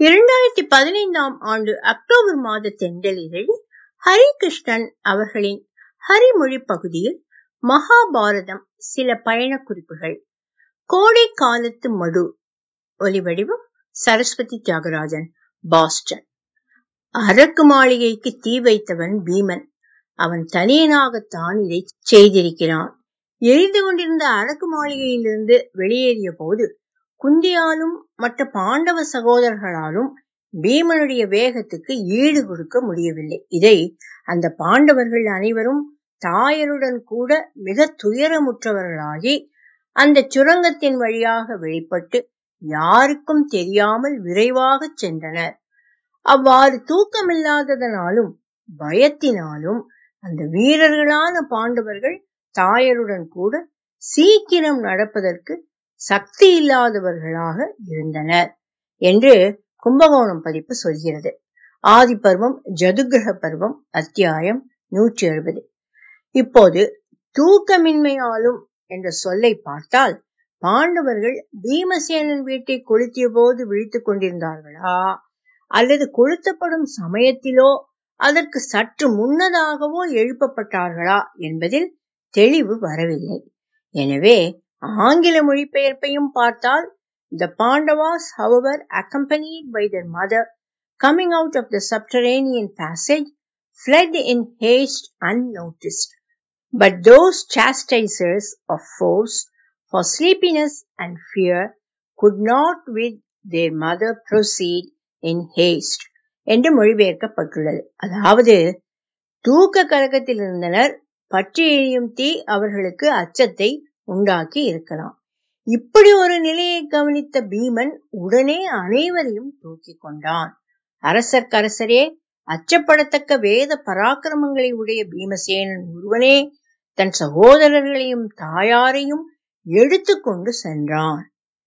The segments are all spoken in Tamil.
இரண்டாயிரத்தி பதினைந்தாம் ஆண்டு அக்டோபர் மாத தென்றலிதழில் ஹரிகிருஷ்ணன் அவர்களின் ஹரிமொழி பகுதியில் மகாபாரதம் சில பயண குறிப்புகள் கோடை காலத்து மடு ஒலிவடிவம் சரஸ்வதி தியாகராஜன் பாஸ்டன் அரக்கு மாளிகைக்கு தீ வைத்தவன் பீமன் அவன் தனியனாகத்தான் இதை செய்திருக்கிறான் எரிந்து கொண்டிருந்த அரக்கு மாளிகையிலிருந்து வெளியேறிய போது குந்தியாலும் மற்ற பாண்டவ சகோதரர்களாலும் பீமனுடைய வேகத்துக்கு ஈடு கொடுக்க முடியவில்லை இதை அந்த பாண்டவர்கள் அனைவரும் தாயருடன் கூட மிக துயரமுற்றவர்களாகி அந்த சுரங்கத்தின் வழியாக வெளிப்பட்டு யாருக்கும் தெரியாமல் விரைவாக சென்றனர் அவ்வாறு தூக்கமில்லாததனாலும் பயத்தினாலும் அந்த வீரர்களான பாண்டவர்கள் தாயருடன் கூட சீக்கிரம் நடப்பதற்கு சக்தி இல்லாதவர்களாக இருந்தனர் என்று கும்பகோணம் பதிப்பு சொல்கிறது ஆதி பருவம் ஜதுகிரக பருவம் அத்தியாயம் நூற்றி எழுபது இப்போது தூக்கமின்மையாலும் என்ற சொல்லை பார்த்தால் பாண்டவர்கள் பீமசேனன் வீட்டை கொளுத்திய போது விழித்துக் கொண்டிருந்தார்களா அல்லது கொளுத்தப்படும் சமயத்திலோ அதற்கு சற்று முன்னதாகவோ எழுப்பப்பட்டார்களா என்பதில் தெளிவு வரவில்லை எனவே ஆங்கில மொழிபெயர்ப்பையும் பார்த்தால் the Pandavas however accompanied by their mother coming out of the subterranean passage fled in haste unnoticed but those chastisers of foes for sleepiness and fear could not with their mother proceed in haste என்று மொழிபெயர்க்கப்பட்டுள்ளது அதாவது தூக்க கலக்கத்தில் இருந்தனர் பற்றி எரியும் தீ அவர்களுக்கு அச்சத்தை உண்டாக்கி இருக்கலாம் இப்படி ஒரு நிலையை கவனித்த பீமன் உடனே அனைவரையும் தூக்கி கொண்டான் அரசர்க்கரசரே அச்சப்படத்தக்க வேத பராக்கிரமங்களை உடைய பீமசேனன் ஒருவனே தன் சகோதரர்களையும் தாயாரையும் எடுத்துக்கொண்டு சென்றான்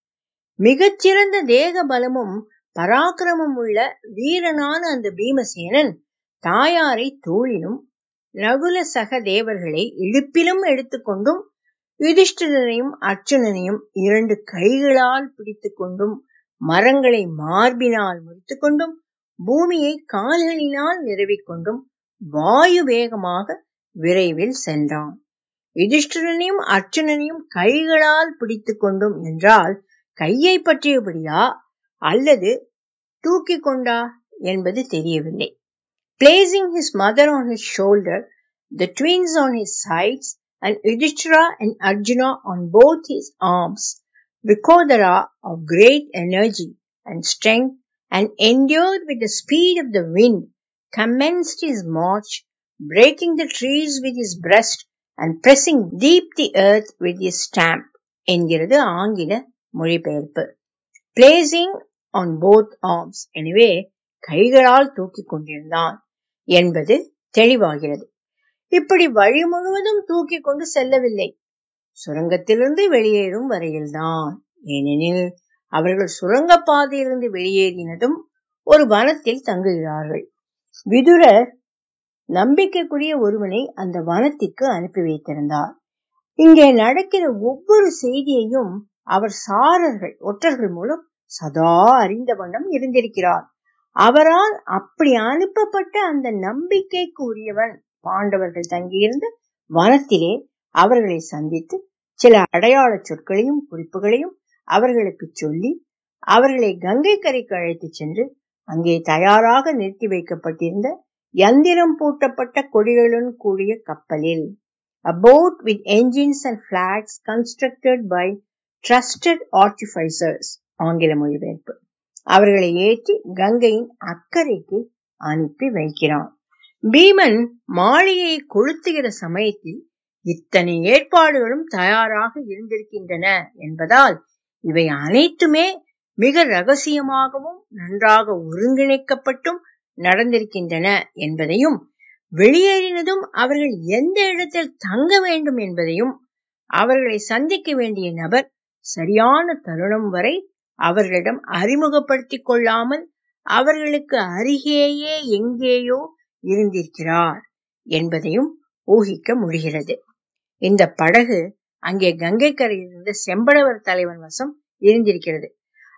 மிகச்சிறந்த தேக பலமும் பராக்கிரமம் உள்ள வீரனான அந்த பீமசேனன் தாயாரை தோளிலும் நகுல சக தேவர்களை இடுப்பிலும் எடுத்துக்கொண்டும் யுதிஷ்டிரனையும் அர்ச்சுனனையும் இரண்டு கைகளால் பிடித்துக் கொண்டும் மரங்களை மார்பினால் முறித்துக் கொண்டும் பூமியை கால்களினால் நிரவிக்கொண்டும் வாயு வேகமாக விரைவில் சென்றான் யுதிஷ்டிரனையும் அர்ச்சுனனையும் கைகளால் பிடித்துக் கொண்டும் என்றால் கையை பற்றியபடியா அல்லது தூக்கி கொண்டா என்பது தெரியவில்லை placing his mother on his shoulder the twins on his sides and Yudhishthira and Arjuna on both his arms, Vrikodara of great energy and strength and endured with the speed of the wind, commenced his march, breaking the trees with his breast and pressing deep the earth with his stamp என்கிறது ஆங்கில மொழிபெயர்ப்பு பிளேசிங் ஆன் போத் ஆர்ம்ஸ் எனவே கைகளால் தூக்கிக் கொண்டிருந்தான் என்பது தெளிவாகிறது இப்படி வழி முழுவதும் தூக்கி கொண்டு செல்லவில்லை சுரங்கத்திலிருந்து வெளியேறும் வரையில்தான் ஏனெனில் அவர்கள் சுரங்கப்பாதையிலிருந்து வெளியேறினதும் ஒரு வனத்தில் தங்குகிறார்கள் விதுரர் நம்பிக்கைக்குரிய ஒருவனை அந்த வனத்திற்கு அனுப்பி வைத்திருந்தார் இங்கே நடக்கிற ஒவ்வொரு செய்தியையும் அவர் சாரர்கள் ஒற்றர்கள் மூலம் சதா அறிந்த வண்ணம் இருந்திருக்கிறார் அவரால் அப்படி அனுப்பப்பட்ட அந்த நம்பிக்கைக்கு உரியவன் பாண்டவர்கள் தங்கியிருந்த வனத்திலே அவர்களை சந்தித்து சில அடையாள சொற்களையும் குறிப்புகளையும் அவர்களுக்கு சொல்லி அவர்களை கங்கை கரைக்கு அழைத்துச் சென்று அங்கே தயாராக நிறுத்தி வைக்கப்பட்டிருந்த யந்திரம் பூட்டப்பட்ட கொடிகளுடன் கூடிய கப்பலில் a boat with engines and flags constructed by trusted artificers ஆங்கில மொழிபெயர்ப்பு அவர்களை ஏற்றி கங்கையின் அக்கறைக்கு அனுப்பி வைக்கிறான் பீமன் மாளிகையை கொளுத்துகிற சமயத்தில் இத்தனை ஏற்பாடுகளும் தயாராக இருந்திருக்கின்றன என்பதால் இவை அனைத்துமே மிக ரகசியமாகவும் நன்றாக ஒருங்கிணைக்கப்பட்டும் நடந்திருக்கின்றன என்பதையும் வெளியேறினதும் அவர்கள் எந்த இடத்தில் தங்க வேண்டும் என்பதையும் அவர்களை சந்திக்க வேண்டிய நபர் சரியான தருணம் வரை அவர்களிடம் அறிமுகப்படுத்திக் கொள்ளாமல் அவர்களுக்கு அருகேயே எங்கேயோ இருந்திருக்கிறார் என்பதையும் ஊகிக்க முடிகிறது இந்த படகு அங்கே கங்கை கரையில் இருந்த செம்படவர் தலைவன் வசம் இருந்திருக்கிறது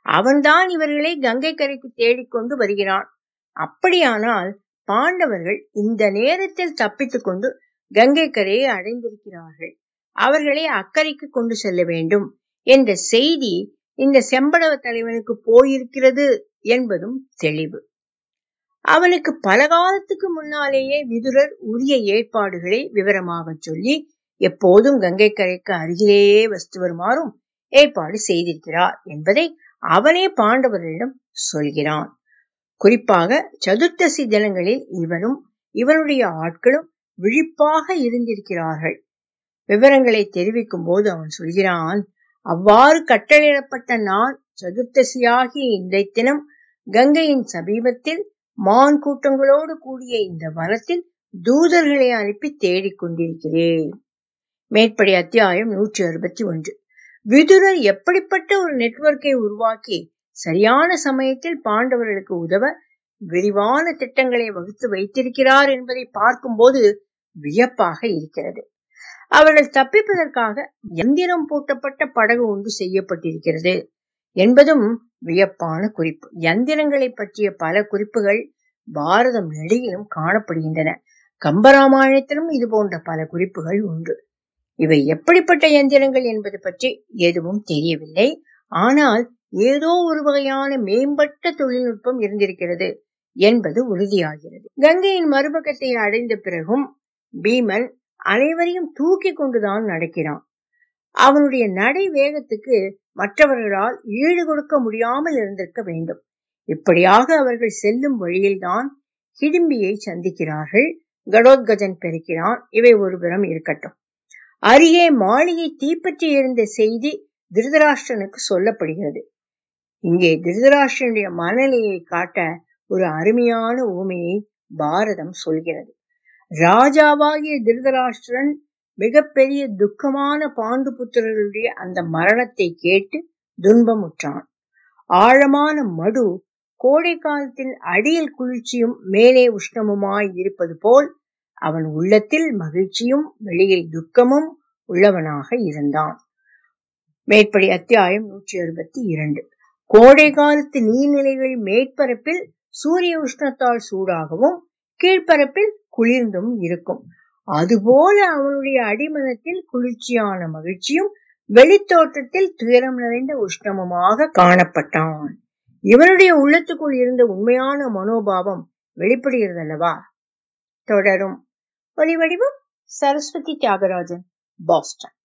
அவன்தான் இவர்களை கங்கை கரைக்கு தேடிக்கொண்டு வருகிறான் அப்படியானால் பாண்டவர்கள் இந்த நேரத்தில் தப்பித்துக் கொண்டு கங்கை கரையை அடைந்திருக்கிறார்கள் அவர்களை அக்கறைக்கு கொண்டு செல்ல வேண்டும் என்ற செய்தி இந்த செம்படவ தலைவனுக்கு போயிருக்கிறது என்பதும் தெளிவு அவனுக்கு பல காலத்துக்கு முன்னாலேயே விதுரர் உரிய ஏற்பாடுகளை விவரமாக சொல்லி எப்போதும் கங்கை கரைக்கு அருகிலேயே வசித்து வருமாறும் ஏற்பாடு செய்திருக்கிறார் என்பதை அவனே பாண்டவர்களிடம் சொல்கிறான் குறிப்பாக சதுர்த்தசி தினங்களில் இவனும் இவனுடைய ஆட்களும் விழிப்பாக இருந்திருக்கிறார்கள் விவரங்களை தெரிவிக்கும் போது அவன் சொல்கிறான் அவ்வாறு கட்டளையிடப்பட்ட நான் சதுர்த்தசியாகிய இந்த தினம் கங்கையின் சமீபத்தில் மான் கூட்டங்களோடு கூடிய இந்த வனத்தில் தூதர்களை அனுப்பி தேடிக் கொண்டிருக்கிறேன் மேற்படி அத்தியாயம் நூற்றி அறுபத்தி ஒன்று விதுரர் எப்படிப்பட்ட ஒரு நெட்வொர்க்கை உருவாக்கி சரியான சமயத்தில் பாண்டவர்களுக்கு உதவ விரிவான திட்டங்களை வகுத்து வைத்திருக்கிறார் என்பதை பார்க்கும்போது வியப்பாக இருக்கிறது அவர்கள் தப்பிப்பதற்காக எந்திரம் பூட்டப்பட்ட படகு ஒன்று செய்யப்பட்டிருக்கிறது என்பதும் வியப்பான குறிப்பு எந்திரங்களை பற்றிய பல குறிப்புகள் பாரதம் நெடுகிலும் காணப்படுகின்றன கம்பராமாயணத்திலும் இது போன்ற பல குறிப்புகள் உண்டு இவை எப்படிப்பட்ட எந்திரங்கள் என்பது பற்றி எதுவும் தெரியவில்லை ஆனால் ஏதோ ஒரு வகையான மேம்பட்ட தொழில்நுட்பம் இருந்திருக்கிறது என்பது உறுதியாகிறது கங்கையின் மறுபக்கத்தை அடைந்த பிறகும் பீமன் அனைவரையும் தூக்கி கொண்டுதான் நடக்கிறான் அவனுடைய நடை வேகத்துக்கு மற்றவர்களால் ஈடு கொடுக்க முடியாமல் இருந்திருக்க வேண்டும் இப்படியாக அவர்கள் செல்லும் வழியில்தான் ஹிடிம்பியை சந்திக்கிறார்கள் கடோத்கஜன் பெருக்கிறான் இவை ஒருபுறம் இருக்கட்டும் அருகே மாளிகை தீப்பற்றி இருந்த செய்தி திருதராஷ்டிரனுக்கு சொல்லப்படுகிறது இங்கே திருதராஷ்டிரனுடைய மனநிலையை காட்ட ஒரு அருமையான ஊமையை பாரதம் சொல்கிறது ராஜாவாகிய திருதராஷ்டிரன் மிகப்பெரிய துக்கமான பாண்டு புத்திரர்களுடைய அந்த மரணத்தை கேட்டு துன்பமுற்றான் ஆழமான மடு கோடை காலத்தில் அடியில் குளிர்ச்சியும் மேலே உஷ்ணமுமாய் இருப்பது போல் அவன் உள்ளத்தில் மகிழ்ச்சியும் வெளியில் துக்கமும் உள்ளவனாக இருந்தான் மேற்படி அத்தியாயம் நூற்றி அறுபத்தி இரண்டு கோடை காலத்து நீர்நிலைகள் மேற்பரப்பில் சூரிய உஷ்ணத்தால் சூடாகவும் கீழ்ப்பரப்பில் குளிர்ந்தும் இருக்கும் அதுபோல அவனுடைய அடிமனத்தில் குளிர்ச்சியான மகிழ்ச்சியும் வெளித்தோற்றத்தில் துயரம் நிறைந்த உஷ்ணமுமாக காணப்பட்டான் இவனுடைய உள்ளத்துக்குள் இருந்த உண்மையான மனோபாவம் வெளிப்படுகிறதல்லவா தொடரும் ஒலி வடிவம் சரஸ்வதி தியாகராஜன் பாஸ்டன்